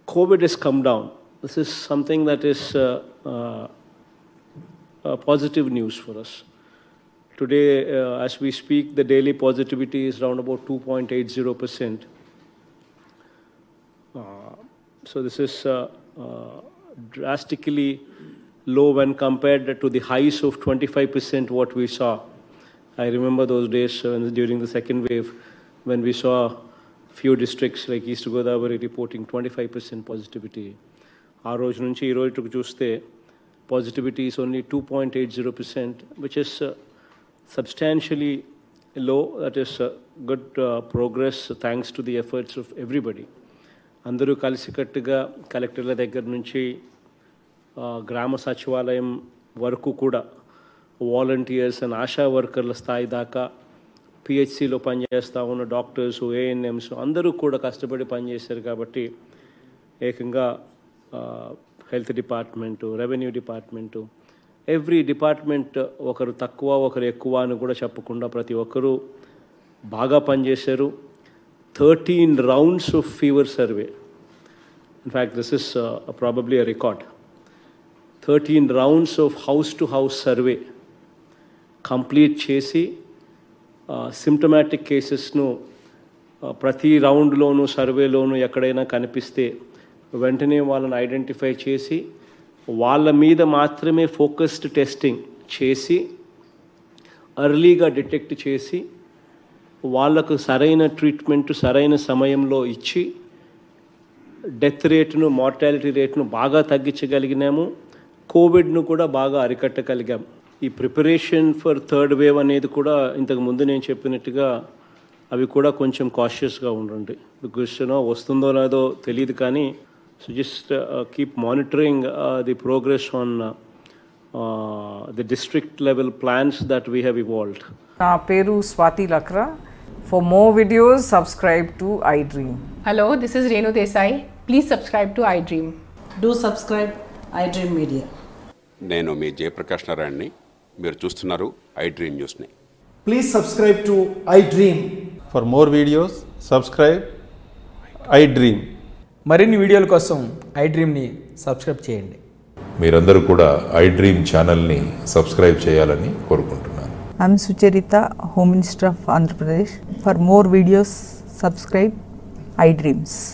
COVID has come down. This is something that is uh, uh, uh, positive news for us. Today, uh, as we speak, the daily positivity is around about 2.80%. Uh, so this is uh, uh, drastically low when compared to the highs of 25% what we saw. I remember those days uh, during the second wave when we saw few districts like East Godavari reporting 25% positivity. ఆ రోజు నుంచి ఈ రోజుకు చూస్తే positivity is only two point eight zero percent which is substantially low that is good progress thanks to the efforts of everybody అందరూ కలిసికట్టుగా కలెక్టర్ల దగ్గర నుంచి ఆ, గ్రామ సచివాలయం వరకు కూడా వాలంటీర్స్ అండ్ ఆశా వర్కర్ల స్థాయి దాకా పిహెచ్సిలో పనిచేస్తూ ఉన్న డాక్టర్స్ ఏఎన్ఎంస్ అందరూ కూడా కష్టపడి పనిచేశారు కాబట్టి ఏకంగా health department revenue department every department ఒకరు తక్కువ ఒకరు ఎక్కువ అని కూడా చెప్పకుండా ప్రతి ఒక్కరూ బాగా పనిచేశారు thirteen rounds of fever survey in fact this is probably a record thirteen rounds of house to house survey complete చేసి సిమ్టమాటిక్ కేసెస్ను ప్రతి రౌండ్లోనూ సర్వేలోనూ ఎక్కడైనా కనిపిస్తే వెంటనే వాళ్ళని ఐడెంటిఫై చేసి వాళ్ళ మీద మాత్రమే ఫోకస్డ్ టెస్టింగ్ చేసి అర్లీగా డిటెక్ట్ చేసి వాళ్ళకు సరైన ట్రీట్మెంట్ సరైన సమయంలో ఇచ్చి డెత్ రేటును మార్టాలిటీ రేటును బాగా తగ్గించగలిగినాము కోవిడ్ను కూడా బాగా అరికట్టగలిగాం ఈ ప్రిపరేషన్ ఫర్ థర్డ్ వేవ్ అనేది కూడా ఇంతకు ముందు నేను చెప్పినట్టుగా అవి కూడా కొంచెం కాషియస్గా ఉండండి బికాస్ యూనో వస్తుందో లేదో తెలియదు కానీ so just keep monitoring the progress on the district level plans that we have evolved నా పేరు Swathi Lakra for more videos subscribe to I Dream Hello, this is Renu Desai. Please subscribe to iDream. Do subscribe iDream Media. నేను మీ జయప్రకాష్ నారాయణని మీరు చూస్తున్నారు I Dream న్యూస్ని Please subscribe to iDream. For more videos, subscribe I Dream. మరిన్ని వీడియోల కోసం I డ్రీమ్ని subscribe చేయండి మీరందరూ కూడా ఐ డ్రీమ్ ఛానల్ని సబ్స్క్రైబ్ చేయాలని కోరుకుంటున్నాను I'm Sucharita, Home Minister of Andhra Pradesh. For more videos, subscribe iDreams.